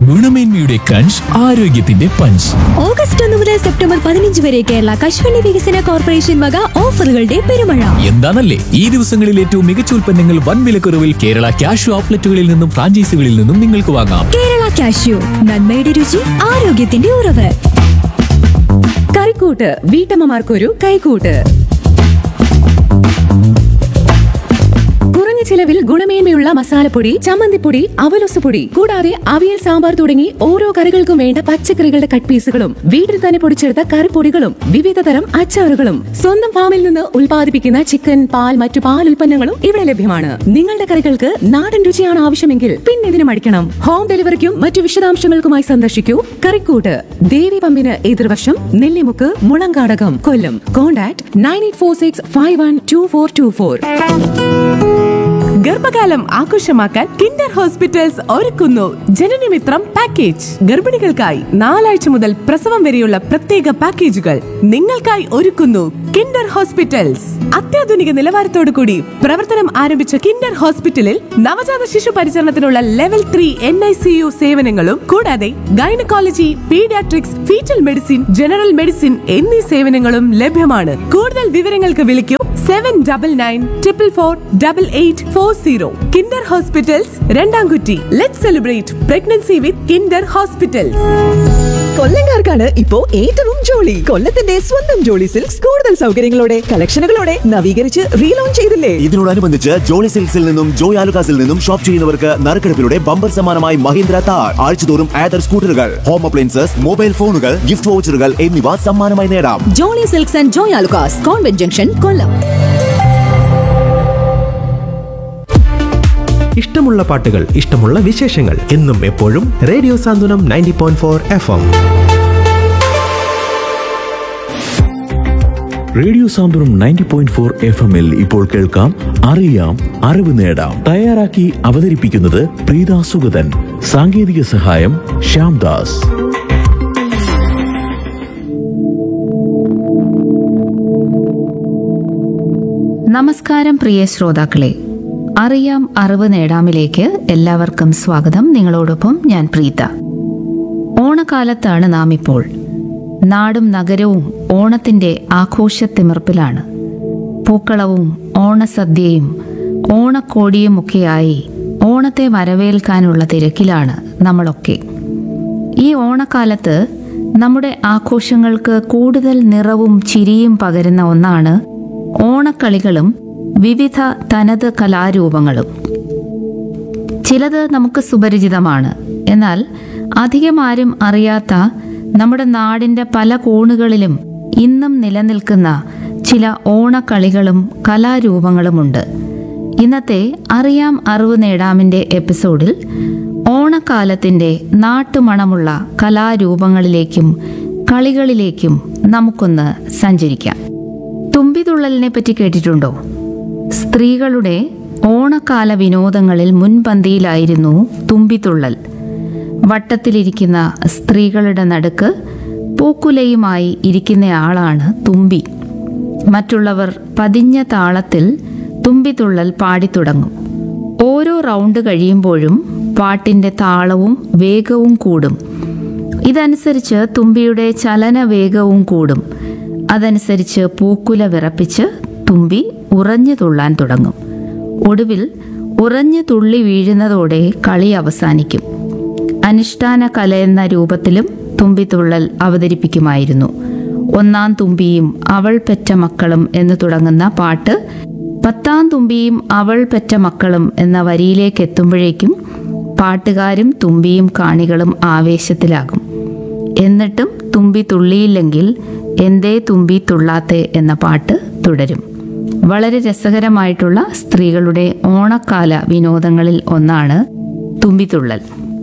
ഗുണമേന്മയുടെ crunch ആരോഗ്യത്തിന്റെ punch August ഒന്ന് മുതൽ സെപ്റ്റംബർ പതിനഞ്ച് വരെ കേരള കശുവണ്ടി വികസന കോർപ്പറേഷൻ വക ഓഫറുകളുടെ പെരുമഴ എന്താണല്ലേ ഈ ദിവസങ്ങളിൽ ഏറ്റവും മികച്ച ഉൽപ്പന്നങ്ങൾ വൻ വിലക്കുറവിൽ കേരള ക്യാഷ് ഔട്ട്ലെറ്റുകളിൽ നിന്നും ഫ്രാഞ്ചൈസികളിൽ നിന്നും നിങ്ങൾക്ക് വാങ്ങാം കേരള കാഷ്യൂ നന്മയുടെ രുചി ആരോഗ്യത്തിന്റെ ഉറവ് കറിക്കൂട്ട് വീട്ടമ്മമാർക്കൊരു കൈക്കൂട്ട് കുറഞ്ഞ ചിലവിൽ ഗുണമേന്മയുള്ള മസാലപ്പൊടി ചമ്മന്തിപ്പൊടി അവലൊസുപൊടി കൂടാതെ അവിയൽ സാമ്പാർ തുടങ്ങി ഓരോ കറികൾക്കും വേണ്ട പച്ചക്കറികളുടെ കട്ട് പീസുകളും വീട്ടിൽ തന്നെ പൊടിച്ചെടുത്ത കറിപ്പൊടികളും വിവിധ തരം അച്ചാറുകളും സ്വന്തം ഫാമിൽ നിന്ന് ഉൽപ്പാദിപ്പിക്കുന്ന ചിക്കൻ പാൽ മറ്റു പാൽ ഉൽപ്പന്നങ്ങളും ഇവിടെ ലഭ്യമാണ് നിങ്ങളുടെ കറികൾക്ക് നാടൻ രുചിയാണ് ആവശ്യമെങ്കിൽ പിന്നെ ഇതിനും അടിക്കണം ഹോം ഡെലിവറിക്കും മറ്റു വിശദാംശങ്ങൾക്കുമായി സന്ദർശിക്കൂ കറിക്കൂട്ട് ദേവി പമ്പിന് എതിർവശം Nellimukku Mulankadakam Kollam contact nine eight four six five one two four two four ഗർഭകാലം ആഘോഷമാക്കാൻ കിൻഡർ ഹോസ്പിറ്റൽസ് ഒരുക്കുന്നു ജനനമിത്രം പാക്കേജ് ഗർഭിണികൾക്കായി നാലാഴ്ച മുതൽ പ്രസവം വരെയുള്ള പ്രത്യേക പാക്കേജുകൾ നിങ്ങൾക്കായി ഒരുക്കുന്നു കിൻഡർ ഹോസ്പിറ്റൽസ് അത്യാധുനിക നിലവാരത്തോടു കൂടി പ്രവർത്തനം ആരംഭിച്ച കിൻഡർ ഹോസ്പിറ്റലിൽ നവജാത ശിശു പരിചരണത്തിനുള്ള level three N I C U സേവനങ്ങളും കൂടാതെ gynaecology paediatrics foetal medicine general medicine എന്നീ സേവനങ്ങളും ലഭ്യമാണ് കൂടുതൽ വിവരങ്ങൾക്ക് വിളിക്കൂ seven double nine triple four double eight four zero Kinder Hospitals Randamkutty let celebrate pregnancy with Kinder Hospitals കൊല്ലങ്കാർക്കാണ് ഇപ്പോ ഏറ്റവും ജോളി കൊല്ലത്തിന്റെ സ്വന്തം ജോളി സിൽക്സ് കൂടുതൽ സൗകര്യങ്ങളോടെ കളക്ഷനുകളോടെ നവീകരിച്ച് റീലോഞ്ച് ചെയ്തില്ലേ ഇതിനോടനുബന്ധിച്ച് ജോളി സിൽക്സിൽ നിന്നും ജോയ് ആലുകാസിൽ നിന്നും ഷോപ്പ് ചെയ്യുന്നവർക്ക് നറുക്കെടുപ്പിലൂടെ ബമ്പർ സമ്മാനമായി മഹീന്ദ്ര താർ ആഴ്ചതോറും ആദർ സ്കൂട്ടറുകൾ ഹോം അപ്ലയൻസസ് മൊബൈൽ ഫോണുകൾ ഗിഫ്റ്റ് വൗച്ചറുകൾ എന്നിവ സമ്മാനമായി നേടാം Jolly Silks and Joy Alukkas convent junction Kollam ഇഷ്ടമുള്ള പാട്ടുകൾ ഇഷ്ടമുള്ള വിശേഷങ്ങൾ എന്നും എപ്പോഴും radio Santhwanam ninety point four F M radio Santhwanam ninety point four F എമ്മിൽ ഇപ്പോൾ കേൾക്കാം അറിയാം അറിവ് നേടാം തയ്യാറാക്കി അവതരിപ്പിക്കുന്നത് പ്രീത സുഗതൻ സാങ്കേതിക സഹായം ശ്യാംദാസ് നമസ്കാരം പ്രിയ ശ്രോതാക്കളെ അറിയാം അറിവ് നേടാമിലേക്ക് എല്ലാവർക്കും സ്വാഗതം നിങ്ങളോടൊപ്പം ഞാൻ പ്രീത ഓണക്കാലത്താണ് നാം ഇപ്പോൾ നാടും നഗരവും ഓണത്തിന്റെ ആഘോഷത്തിമിർപ്പിലാണ് പൂക്കളവും ഓണസദ്യയും ഓണക്കോടിയുമൊക്കെയായി ഓണത്തെ വരവേൽക്കാനുള്ള തിരക്കിലാണ് നമ്മളൊക്കെ ഈ ഓണക്കാലത്ത് നമ്മുടെ ആഘോഷങ്ങൾക്ക് കൂടുതൽ നിറവും ചിരിയും പകരുന്ന ഒന്നാണ് ഓണക്കളികളും വിവിധ തനത് കലാരൂപങ്ങളും ചിലത് നമുക്ക് സുപരിചിതമാണ് എന്നാൽ അധികം ആരും അറിയാത്ത നമ്മുടെ നാടിൻ്റെ പല കോണുകളിലും ഇന്നും നിലനിൽക്കുന്ന ചില ഓണക്കളികളും കലാരൂപങ്ങളുമുണ്ട് ഇന്നത്തെ അറിയാം അറിവ് നേടാമിൻ്റെ എപ്പിസോഡിൽ ഓണക്കാലത്തിൻ്റെ നാട്ടുമണമുള്ള കലാരൂപങ്ങളിലേക്കും കളികളിലേക്കും നമുക്കൊന്ന് സഞ്ചരിക്കാം തുമ്പിതുള്ളലിനെ പറ്റി കേട്ടിട്ടുണ്ടോ സ്ത്രീകളുടെ ഓണക്കാല വിനോദങ്ങളിൽ മുൻപന്തിയിലായിരുന്നു തുമ്പിതുള്ളൽ വട്ടത്തിലിരിക്കുന്ന സ്ത്രീകളുടെ നടുക്ക് പൂക്കുലയുമായി ഇരിക്കുന്നയാളാണ് തുമ്പി മറ്റുള്ളവർ പതിഞ്ഞ താളത്തിൽ തുമ്പിതുള്ളൽ പാടിത്തുടങ്ങും ഓരോ റൗണ്ട് കഴിയുമ്പോഴും പാട്ടിൻ്റെ താളവും വേഗവും കൂടും ഇതനുസരിച്ച് തുമ്പിയുടെ ചലന വേഗവും കൂടും അതനുസരിച്ച് പൂക്കുല വിറപ്പിച്ച് തുമ്പി ഉറഞ്ഞു തുള്ളാൻ തുടങ്ങും ഒടുവിൽ ഉറഞ്ഞു തുള്ളി വീഴുന്നതോടെ കളി അവസാനിക്കും അനുഷ്ഠാന കല എന്ന രൂപത്തിലും തുമ്പിത്തുള്ളൽ അവതരിപ്പിക്കുമായിരുന്നു ഒന്നാം തുമ്പിയും അവൾ പെറ്റ മക്കളും എന്ന് തുടങ്ങുന്ന പാട്ട് പത്താം തുമ്പിയും അവൾ പെറ്റ മക്കളും എന്ന വരിയിലേക്ക് എത്തുമ്പോഴേക്കും പാട്ടുകാരും തുമ്പിയും കാണികളും ആവേശത്തിലാകും എന്നിട്ടും തുമ്പി തുള്ളിയില്ലെങ്കിൽ എന്തേ തുമ്പി തുള്ളാത്തെ എന്ന പാട്ട് തുടരും വളരെ രസകരമായിട്ടുള്ള സ്ത്രീകളുടെ ഓണക്കാല വിനോദങ്ങളിൽ ഒന്നാണ് തുമ്പിത്തുള്ളൽ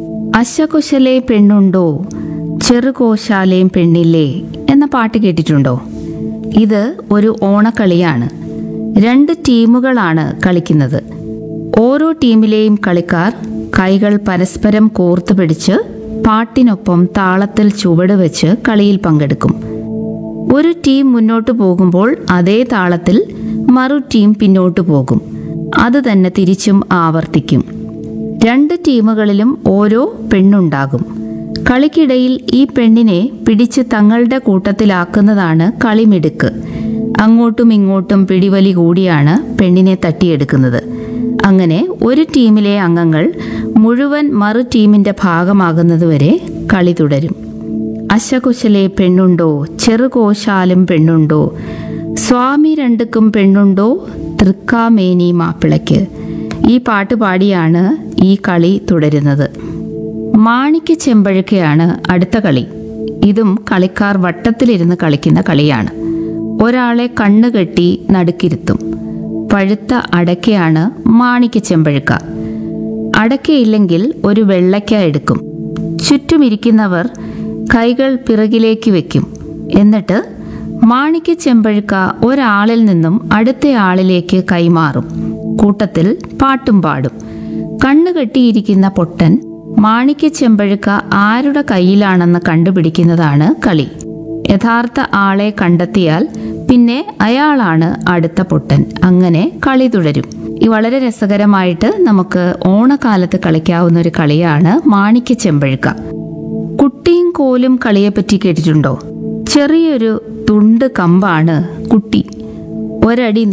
അശകുശലെ പെണ്ണുണ്ടോ ചെറുകോശാലേം പെണ്ണില്ലേ എന്ന പാട്ട് കേട്ടിട്ടുണ്ടോ ഇത് ഒരു ഓണക്കളിയാണ് രണ്ട് ടീമുകളാണ് കളിക്കുന്നത് ഓരോ ടീമിലെയും കളിക്കാർ കൈകൾ പരസ്പരം കോർത്തു പിടിച്ച് പാട്ടിനൊപ്പം താളത്തിൽ ചുവട് വെച്ച് കളിയിൽ പങ്കെടുക്കും ഒരു ടീം മുന്നോട്ട് പോകുമ്പോൾ അതേ താളത്തിൽ മറു ടീം പിന്നോട്ട് പോകും അത് തന്നെ തിരിച്ചും ആവർത്തിക്കും രണ്ട് ടീമുകളിലും ഓരോ പെണ്ണുണ്ടാകും കളിക്കിടയിൽ ഈ പെണ്ണിനെ പിടിച്ച് തങ്ങളുടെ കൂട്ടത്തിലാക്കുന്നതാണ് കളിമിടുക്ക് അങ്ങോട്ടും ഇങ്ങോട്ടും പിടിവലി കൂടിയാണ് പെണ്ണിനെ തട്ടിയെടുക്കുന്നത് അങ്ങനെ ഒരു ടീമിലെ അംഗങ്ങൾ മുഴുവൻ മറു ടീമിന്റെ ഭാഗമാകുന്നതുവരെ കളി തുടരും അശകുശലെ പെണ്ണുണ്ടോ ചെറുകോശാലും പെണ്ണുണ്ടോ സ്വാമി രണ്ടുക്കും പെണ്ണുണ്ടോ തൃക്കാമേനി മാപ്പിളയ്ക്ക് ഈ പാട്ട് പാടിയാണ് ഈ കളി തുടരുന്നത് മാണിക്യ ചെമ്പഴുക്കയാണ് അടുത്ത കളി ഇതും കളിക്കാർ വട്ടത്തിലിരുന്ന് കളിക്കുന്ന കളിയാണ് ഒരാളെ കണ്ണുകെട്ടി നടുക്കിരുത്തും പഴുത്ത അടയ്ക്കയാണ് മാണിക്യ ചെമ്പഴുക്ക അടയ്ക്കയില്ലെങ്കിൽ ഒരു വെള്ളയ്ക്ക എടുക്കും ചുറ്റുമിരിക്കുന്നവർ കൈകൾ പിറകിലേക്ക് വെക്കും എന്നിട്ട് മാണിക്യ ചെമ്പഴുക്ക ഒരാളിൽ നിന്നും അടുത്ത ആളിലേക്ക് കൈമാറും കൂട്ടത്തിൽ പാട്ടും പാടും കണ്ണുകെട്ടിയിരിക്കുന്ന പൊട്ടൻ മാണിക്യ ചെമ്പഴുക്ക ആരുടെ കയ്യിലാണെന്ന് കണ്ടുപിടിക്കുന്നതാണ് കളി യഥാർത്ഥ ആളെ കണ്ടെത്തിയാൽ പിന്നെ അയാളാണ് അടുത്ത പൊട്ടൻ അങ്ങനെ കളി തുടരും ഈ വളരെ രസകരമായിട്ട് നമുക്ക് ഓണക്കാലത്ത് കളിക്കാവുന്ന ഒരു കളിയാണ് മാണിക്യ ചെമ്പഴുക്ക കുട്ടിയും കോലും കളിയെപ്പറ്റി കേട്ടിട്ടുണ്ടോ ചെറിയൊരു തുണ്ട് കമ്പാണ് കുട്ടി ഒരടി